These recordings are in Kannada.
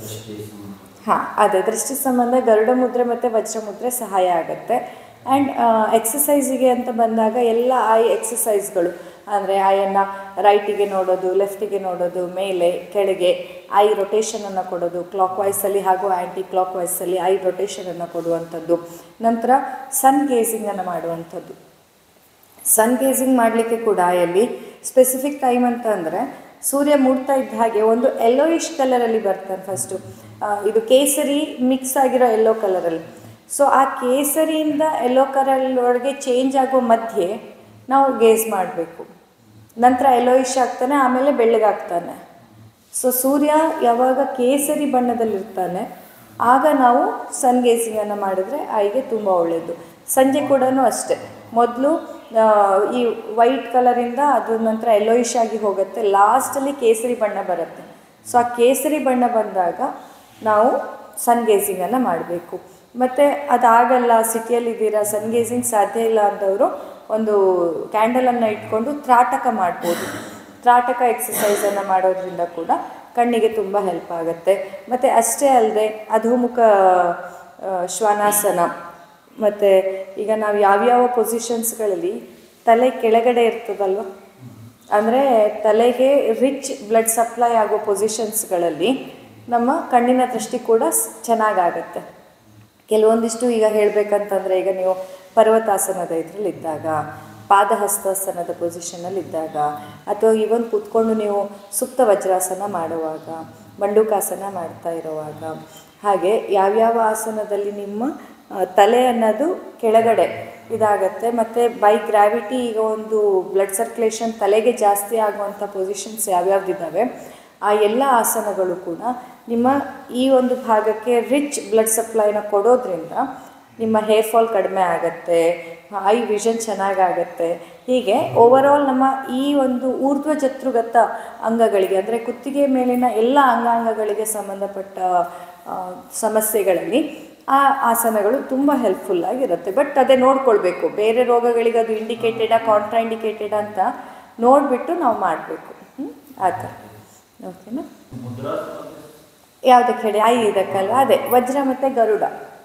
ದೃಷ್ಟಿ ಸಂಬಂಧ. ಹಾಂ ಅದೇ ದೃಷ್ಟಿ ಸಂಬಂಧ ಗರುಡ ಮುದ್ರೆ ಮತ್ತು ವಜ್ರ ಮುದ್ರೆ ಸಹಾಯ ಆಗುತ್ತೆ ಆ್ಯಂಡ್ ಎಕ್ಸಸೈಸಿಗೆ ಅಂತ ಬಂದಾಗ ಎಲ್ಲ ಐ ಎಕ್ಸಸೈಸ್ಗಳು ಅಂದರೆ ಐಯನ್ನು ರೈಟಿಗೆ ನೋಡೋದು ಲೆಫ್ಟಿಗೆ ನೋಡೋದು ಮೇಲೆ ಕೆಳಗೆ ಐ ರೊಟೇಷನನ್ನು ಕೊಡೋದು ಕ್ಲಾಕ್ ವೈಸಲ್ಲಿ ಹಾಗೂ ಆ್ಯಂಟಿ ಕ್ಲಾಕ್ ವೈಸಲ್ಲಿ ಐ ರೊಟೇಷನನ್ನು ಕೊಡುವಂಥದ್ದು ನಂತರ ಸನ್ ಗೇಸಿಂಗನ್ನು ಮಾಡುವಂಥದ್ದು ಸನ್ ಗೇಸಿಂಗ್ ಮಾಡಲಿಕ್ಕೆ ಕೂಡ ಎಲ್ಲಿ ಸ್ಪೆಸಿಫಿಕ್ ಟೈಮ್ ಅಂತ ಅಂದರೆ ಸೂರ್ಯ ಮೂಡ್ತಾ ಇದ್ದ ಹಾಗೆ ಒಂದು ಯೆಲ್ಲೋಯಿಶ್ ಕಲರಲ್ಲಿ ಬರ್ತಾನೆ ಫಸ್ಟು ಇದು ಕೇಸರಿ ಮಿಕ್ಸ್ ಆಗಿರೋ ಯೆಲ್ಲೋ ಕಲರಲ್ಲಿ ಸೊ ಆ ಕೇಸರಿಯಿಂದ ಯೆಲ್ಲೋ ಕಲರೊಳಗೆ ಚೇಂಜ್ ಆಗೋ ಮಧ್ಯೆ ನಾವು ಗೇಸ್ ಮಾಡಬೇಕು ನಂತರ ಯೆಲ್ಲೋಯಿಶ್ ಆಗ್ತಾನೆ ಆಮೇಲೆ ಬೆಳ್ಳಗಾಗ್ತಾನೆ ಸೊ ಸೂರ್ಯ ಯಾವಾಗ ಕೇಸರಿ ಬಣ್ಣದಲ್ಲಿರ್ತಾನೆ ಆಗ ನಾವು ಸನ್ ಗೇಸಿಂಗನ್ನು ಮಾಡಿದ್ರೆ ಐಗೆ ತುಂಬ ಒಳ್ಳೆಯದು ಸಂಜೆ ಕೂಡ ಅಷ್ಟೇ ಮೊದಲು ಈ ವೈಟ್ ಕಲರಿಂದ ಅದು ನಂತರ ಯೆಲ್ಲೋಯಿಶ್ ಆಗಿ ಹೋಗುತ್ತೆ ಲಾಸ್ಟಲ್ಲಿ ಕೇಸರಿ ಬಣ್ಣ ಬರುತ್ತೆ ಸೊ ಆ ಕೇಸರಿ ಬಣ್ಣ ಬಂದಾಗ ನಾವು ಸನ್ ಗೇಸಿಂಗನ್ನು ಮಾಡಬೇಕು ಮತ್ತು ಅದಾಗಲ್ಲ ಸಿಟಿಯಲ್ಲಿದ್ದೀರಾ ಸನ್ ಗೇಸಿಂಗ್ ಸಾಧ್ಯ ಇಲ್ಲ ಅಂದವರು ಒಂದು ಕ್ಯಾಂಡಲನ್ನು ಇಟ್ಕೊಂಡು ತ್ರಾಟಕ ಮಾಡ್ಬೋದು ತ್ರಾಟಕ ಎಕ್ಸಸೈಸನ್ನು ಮಾಡೋದ್ರಿಂದ ಕೂಡ ಕಣ್ಣಿಗೆ ತುಂಬ ಹೆಲ್ಪ್ ಆಗುತ್ತೆ ಮತ್ತು ಅಷ್ಟೇ ಅಲ್ಲದೆ ಅಧೋಮುಖ ಆ, ಶ್ವಾನಾಸನ ಮತ್ತು ಈಗ ನಾವು ಯಾವ್ಯಾವ ಪೊಸಿಷನ್ಸ್ಗಳಲ್ಲಿ ತಲೆ ಕೆಳಗಡೆ ಇರ್ತದಲ್ವ ಅಂದರೆ ತಲೆಗೆ ರಿಚ್ ಬ್ಲಡ್ ಸಪ್ಲೈ ಆಗೋ ಪೊಸಿಷನ್ಸ್ಗಳಲ್ಲಿ ನಮ್ಮ ಕಣ್ಣಿನ ದೃಷ್ಟಿ ಕೂಡ ಸ್- ಚೆನ್ನಾಗಾಗತ್ತೆ ಕೆಲವೊಂದಿಷ್ಟು ಈಗ ಹೇಳಬೇಕಂತಂದರೆ ಈಗ ನೀವು ಪರ್ವತಾಸನದ ಇದರಲ್ಲಿ ಇದ್ದಾಗ ಪಾದಹಸ್ತಾಸನದ ಪೊಸಿಷನಲ್ಲಿ ಇದ್ದಾಗ ಅಥವಾ ಇವನ್ ಕೂತ್ಕೊಂಡು ನೀವು ಸುಪ್ತ ವಜ್ರಾಸನ ಮಾಡುವಾಗ ಮಂಡುಕಾಸನ ಮಾಡ್ತಾ ಇರುವಾಗ ಹಾಗೆ ಯಾವ್ಯಾವ ಆಸನದಲ್ಲಿ ನಿಮ್ಮ ಆ, ತಲೆ ಅನ್ನೋದು ಕೆಳಗಡೆ ಇದಾಗತ್ತೆ ಮತ್ತು ಬೈ ಗ್ರಾವಿಟಿ ಈಗ ಒಂದು ಬ್ಲಡ್ ಸರ್ಕ್ಯುಲೇಷನ್ ತಲೆಗೆ ಜಾಸ್ತಿ ಆಗುವಂಥ ಪೊಸಿಷನ್ಸ್ ಯಾವ್ಯಾವ್ದಿದ್ದಾವೆ ಆ ಎಲ್ಲ ಆಸನಗಳು ಕೂಡ ನಿಮ್ಮ ಈ ಒಂದು ಭಾಗಕ್ಕೆ ರಿಚ್ ಬ್ಲಡ್ ಸಪ್ಲೈನ ಕೊಡೋದ್ರಿಂದ ನಿಮ್ಮ ಹೇರ್ ಫಾಲ್ ಕಡಿಮೆ ಆಗುತ್ತೆ ಐ ವಿಷನ್ ಚೆನ್ನಾಗಾಗತ್ತೆ ಹೀಗೆ ಓವರಾಲ್ ನಮ್ಮ ಈ ಒಂದು ಊರ್ಧ್ವ ಜತೃಗತ ಅಂಗಗಳಿಗೆ ಅಂದರೆ ಕುತ್ತಿಗೆ ಮೇಲಿನ ಎಲ್ಲ ಅಂಗಾಂಗಗಳಿಗೆ ಸಂಬಂಧಪಟ್ಟ ಆ, ಸಮಸ್ಯೆಗಳಲ್ಲಿ ಆ ಆಸನಗಳು ತುಂಬ ಹೆಲ್ಪ್ಫುಲ್ ಆಗಿರುತ್ತೆ ಬಟ್ ಅದೇ ನೋಡ್ಕೊಳ್ಬೇಕು ಬೇರೆ ರೋಗಗಳಿಗೆ ಅದು ಇಂಡಿಕೇಟೆಡಾ ಕಾಂಟ್ರಾ ಇಂಡಿಕೇಟೆಡ್ ಅಂತ ನೋಡಿಬಿಟ್ಟು ನಾವು ಮಾಡಬೇಕು ಆ ಥರ ಓಕೆನಾ ಮುದ್ರಾ ಯಾವುದಕ್ಕೆ ಹೇಳಿ ಐ ಇದಕ್ಕಲ್ವ ಅದೇ ವಜ್ರ ಮತ್ತು ಗರುಡ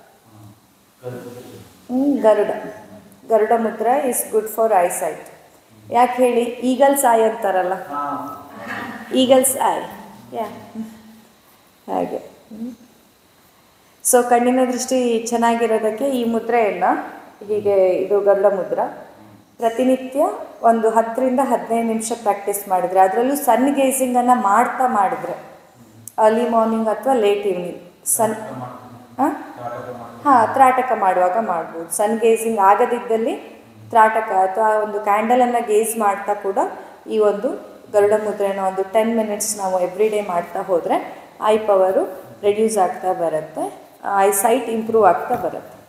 ಹ್ಮ್, ಗರುಡ ಗರುಡ ಮುದ್ರ is good for eye sight ಯಾಕೆ ಹೇಳಿ ಈಗಲ್ಸ್ ಐ ಅಂತಾರಲ್ಲ ಈಗಲ್ಸ್ ಐ ಯಾ ಹಾಗೆ ಸೊ ಕಣ್ಣಿನ ದೃಷ್ಟಿ ಚೆನ್ನಾಗಿರೋದಕ್ಕೆ ಈ ಮುದ್ರೆಯನ್ನು ಹೀಗೆ ಇದು ಗರುಡ ಮುದ್ರ ಪ್ರತಿನಿತ್ಯ ಒಂದು ಹತ್ತರಿಂದ ಹದಿನೈದು ನಿಮಿಷ ಪ್ರಾಕ್ಟೀಸ್ ಮಾಡಿದ್ರೆ ಅದರಲ್ಲೂ ಸನ್ ಗೇಸಿಂಗನ್ನು ಮಾಡ್ತಾ ಮಾಡಿದ್ರೆ ಅರ್ಲಿ ಮಾರ್ನಿಂಗ್ ಅಥವಾ ಲೇಟ್ ಈವ್ನಿಂಗ್ ಸನ್ ಹಾಂ ಹಾಂ ತ್ರಾಟಕ ಮಾಡುವಾಗ ಮಾಡ್ಬೋದು ಸನ್ ಗೇಸಿಂಗ್ ಆಗದಿದ್ದಲ್ಲಿ ತ್ರಾಟಕ ಅಥವಾ ಒಂದು ಕ್ಯಾಂಡಲನ್ನು ಗೇಸ್ ಮಾಡ್ತಾ ಕೂಡ ಈ ಒಂದು ಗರುಡ ಮುದ್ರೆನ ಒಂದು ಟೆನ್ ಮಿನಿಟ್ಸ್ ನಾವು ಎವ್ರಿ ಡೇ ಮಾಡ್ತಾ ಹೋದರೆ ಐ ಪವರು ರೆಡ್ಯೂಸ್ ಆಗ್ತಾ ಬರುತ್ತೆ ಐ ಸೈಟ್ ಇಂಪ್ರೂವ್ ಆಗ್ತಾ ಬರುತ್ತೆ